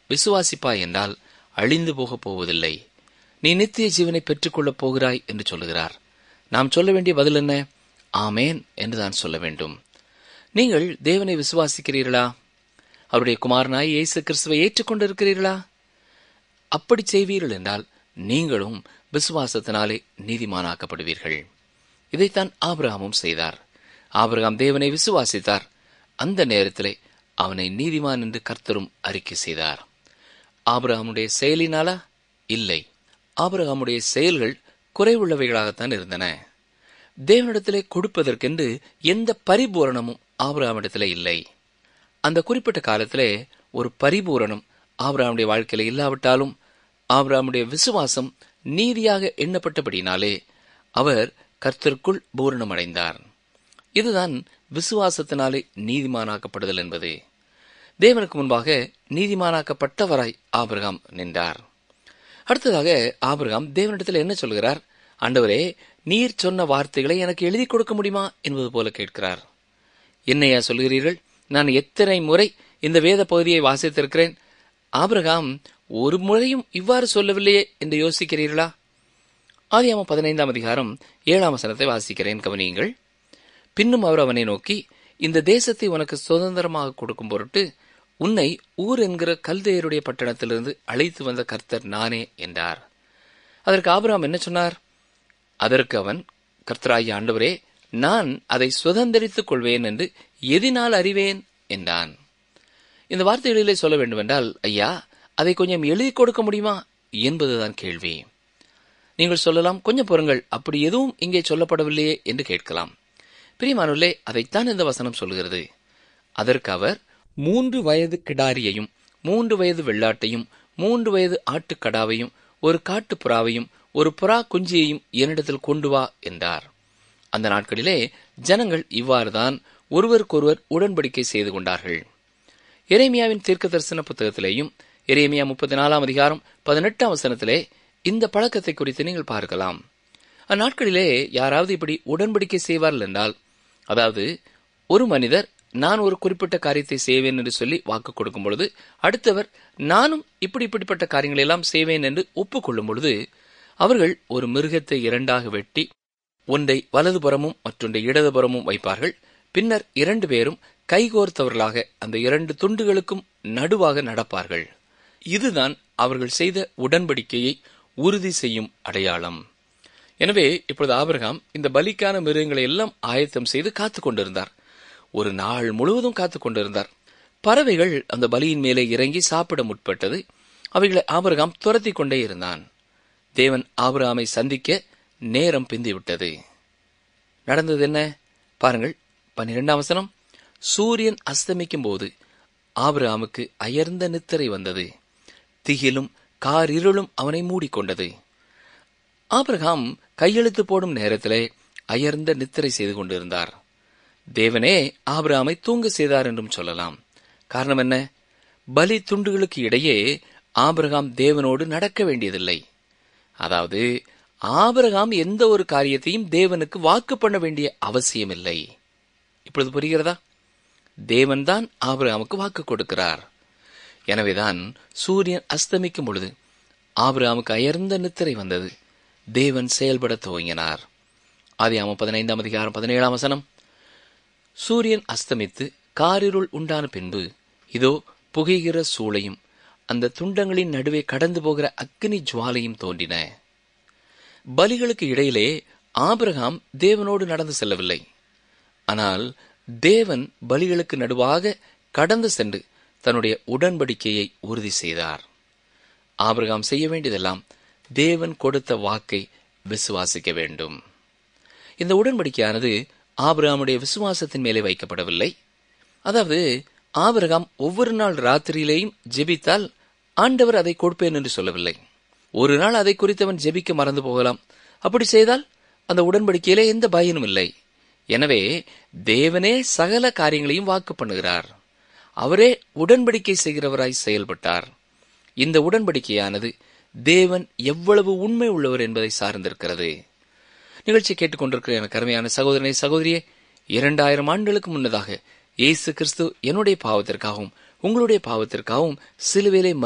விசுவாசிப்பாய் என்றால் அழிந்து போகப் போவதில்லை நீ நித்திய ஜீவனை பெற்றுக்கொள்ளப் போகிறாய் என்று சொல்லுகிறார் நாம் சொல்ல வேண்டிய பதில் என்ன ஆமேன் என்று தான் சொல்ல வேண்டும் நீங்கள் தேவனை விசுவாசிக்கிறீர்களா அவருடைய குமாரனாய் இயேசு கிறிஸ்துவை ஏற்றுக்கொண்டிருக்கிறீர்களா அப்படி செய்வீர்கள் என்றால் நீங்களும் விசுவாசத்தினாலே நீதிமானாக்கப்படுவீர்கள் இதைத்தான் ஆபிரகாமும் செய்தார் ஆபிரகாம் தேவனை விசுவாசித்தார் அந்த நேரத்திலே அவனை நீதிமான் என்று கர்த்தரும் அறிக்கை செய்தார் ஆபிரகாமுடைய செயலினாலா இல்லை ஆபிரகாமுடைய செயல்கள் குறைவுள்ளவைகளாகத்தான் இருந்தன தேவனிடத்திலே கொடுப்பதற்கென்று எந்த பரிபூரணமும் ஆபிரகாமிடத்திலே இல்லை அந்த குறிப்பிட்ட காலத்திலே ஒரு பரிபூரணம் ஆபிரகாமுடைய வாழ்க்கையில இல்லாவிட்டாலும் ஆபிரகாமுடைய விசுவாசம் நீதியாக எண்ணப்பட்டபடினாலே அவர் கர்த்தருக்குள் பூரணம் அடைந்தார் இதுதான் விசுவாசத்தினாலே நீதிமானாக்கப்படுதல் என்பது தேவனுக்கு முன்பாக நீதிமானாக்கப்பட்டவராய் ஆபிரகாம் நின்றார் அடுத்ததாக ஆபிரகாம் தேவனிடத்தில் என்ன சொல்கிறார் ஆண்டவரே நீர் சொன்ன வார்த்தைகளை எனக்கு எழுதி கொடுக்க முடியுமா என்பது போல கேட்கிறார் என்னையா சொல்கிறீர்கள் நான் எத்தனை முறை இந்த வேத பகுதியை வாசித்திருக்கிறேன் ஆபிரகாம் ஒரு முறையும் இவ்வாறு சொல்லவில்லையே என்று யோசிக்கிறீர்களா ஆதியாம பதினைந்தாம் அதிகாரம் ஏழாம் வசனத்தை வாசிக்கிறேன் கவனியுங்கள் பின்னும் அவர் அவனை நோக்கி இந்த தேசத்தை உனக்கு சுதந்திரமாக கொடுக்கும் பொருட்டு உன்னை ஊர் என்கிற கல்தையருடைய பட்டணத்திலிருந்து அழைத்து வந்த கர்த்தர் நானே என்றார் அதற்கு ஆபிரகாம் என்ன சொன்னார் அதற்கு அவன் கர்த்தராகிய ஆண்டவரே நான் அதை சுதந்திரித்துக் கொள்வேன் என்று எதினால் அறிவேன் என்றான் இந்த வார்த்தைகளிலே சொல்ல வேண்டுமென்றால் ஐயா அதை கொஞ்சம் எழுதி கொடுக்க முடியுமா என்பதுதான் கேள்வி நீங்கள் சொல்லலாம் கொஞ்சம் பொறுங்கள் அப்படி எதுவும் இங்கே சொல்லப்படவில்லையே என்று கேட்கலாம் பிரியமானுள்ளே அதைத்தான் இந்த வசனம் சொல்கிறது அதற்கு அவர் மூன்று வயது கிடாரியையும் மூன்று வயது வெள்ளாட்டையும் மூன்று வயது ஆட்டுக்கடாவையும் ஒரு காட்டு புறாவையும் ஒரு புறா குஞ்சியையும் என்னிடத்தில் கொண்டு வா என்றார் அந்த நாட்களிலே ஜனங்கள் இவ்வாறுதான் ஒருவருக்கொருவர் உடன்படிக்கை செய்து கொண்டார்கள் எரேமியாவின் தீர்க்க தரிசன புத்தகத்திலேயும் எரேமியா முப்பத்தி நாலாம் அதிகாரம் பதினெட்டாம் வசனத்திலே இந்த பழக்கத்தை குறித்து நீங்கள் பார்க்கலாம் அந்நாட்களிலே யாராவது இப்படி உடன்படிக்கை செய்வார்கள் என்றால் அதாவது ஒரு மனிதர் நான் ஒரு குறிப்பிட்ட காரியத்தை செய்வேன் என்று சொல்லி வாக்கு கொடுக்கும் பொழுது அடுத்தவர் நானும் இப்படி இப்படிப்பட்ட காரியங்களை எல்லாம் செய்வேன் என்று ஒப்புக்கொள்ளும் பொழுது அவர்கள் ஒரு மிருகத்தை இரண்டாக வெட்டி ஒன்றை வலதுபுறமும் மற்றொன்றை இடதுபுறமும் வைப்பார்கள் பின்னர் இரண்டு பேரும் கைகோர்த்தவர்களாக அந்த இரண்டு துண்டுகளுக்கும் நடுவாக நடப்பார்கள் இதுதான் அவர்கள் செய்த உடன்படிக்கையை உறுதி செய்யும் அடையாளம் எனவே இப்பொழுது ஆபிரகாம் இந்த பலிக்கான மிருகங்களை எல்லாம் ஆயத்தம் செய்து காத்து கொண்டிருந்தார் ஒரு நாள் முழுவதும் காத்து கொண்டிருந்தார் பறவைகள் அந்த பலியின் மேலே இறங்கி சாப்பிட முற்பட்டது அவைகளை ஆபிரகாம் துரத்தி கொண்டே இருந்தான் தேவன் ஆபிரகாமை சந்திக்க நேரம் பிந்திவிட்டது நடந்தது என்ன பாருங்கள் பன்னிரெண்டாம் வசனம் சூரியன் அஸ்தமிக்கும் போது ஆபிரகாமுக்கு அயர்ந்த நித்திரை வந்தது திகிலும் காரிருளும் அவனை மூடிக்கொண்டது ஆபிரகாம் கையெழுத்து போடும் நேரத்திலே அயர்ந்த நித்திரை செய்து கொண்டிருந்தார் தேவனே ஆபிரகாமை தூங்க செய்தார் என்றும் சொல்லலாம் காரணம் என்ன பலி துண்டுகளுக்கு இடையே ஆபிரகாம் தேவனோடு நடக்க வேண்டியதில்லை அதாவது ஆபிரகாம் எந்த ஒரு காரியத்தையும் தேவனுக்கு வாக்கு பண்ண வேண்டிய அவசியமில்லை இப்பொழுது புரிகிறதா தேவன்தான் ஆபிரகாமுக்கு வாக்கு கொடுக்கிறார் எனவேதான் சூரியன் அஸ்தமிக்கும் பொழுது ஆபிரகாமுக்கு அயர்ந்த நித்திரை வந்தது தேவன் செயல்பட துவங்கினார் ஆதியாம பதினைந்தாம் அதிகாரம் பதினேழாம் வசனம் சூரியன் அஸ்தமித்து காரிருள் உண்டான பின்பு இதோ புகைகிற சூளையும் அந்த துண்டங்களின் நடுவே கடந்து போகிற அக்னி ஜுவாலையும் தோன்றின பலிகளுக்கு இடையிலே ஆபிரகாம் தேவனோடு நடந்து செல்லவில்லை ஆனால் தேவன் பலிகளுக்கு நடுவாக கடந்து சென்று தன்னுடைய உடன்படிக்கையை உறுதி செய்தார் ஆபிரகாம் செய்ய வேண்டியதெல்லாம் தேவன் கொடுத்த வாக்கை விசுவாசிக்க வேண்டும் இந்த உடன்படிக்கையானது ஆபிரகாமுடைய விசுவாசத்தின் மேலே வைக்கப்படவில்லை அதாவது ஆபிரகாம் ஒவ்வொரு நாள் ராத்திரியிலேயும் ஜெபித்தால் ஆண்டவர் அதை கொடுப்பேன் என்று சொல்லவில்லை ஒரு நாள் அதை குறித்தவன் ஜெபிக்க மறந்து போகலாம் அப்படி செய்தால் அந்த உடன்படிக்கையிலே எந்த பயனும் இல்லை எனவே தேவனே சகல காரியங்களையும் வாக்கு பண்ணுகிறார் அவரே உடன்படிக்கை செய்கிறவராய் செயல்பட்டார் இந்த உடன்படிக்கையானது தேவன் எவ்வளவு உண்மை உள்ளவர் என்பதை சார்ந்திருக்கிறது நிகழ்ச்சி கேட்டுக்கொண்டிருக்கிற எனக்கு அருமையான சகோதரனை சகோதரியே இரண்டாயிரம் ஆண்டுகளுக்கு முன்னதாக இயேசு கிறிஸ்து என்னுடைய பாவத்திற்காகவும் உங்களுடைய பாவத்திற்காகவும் சிலுவையிலே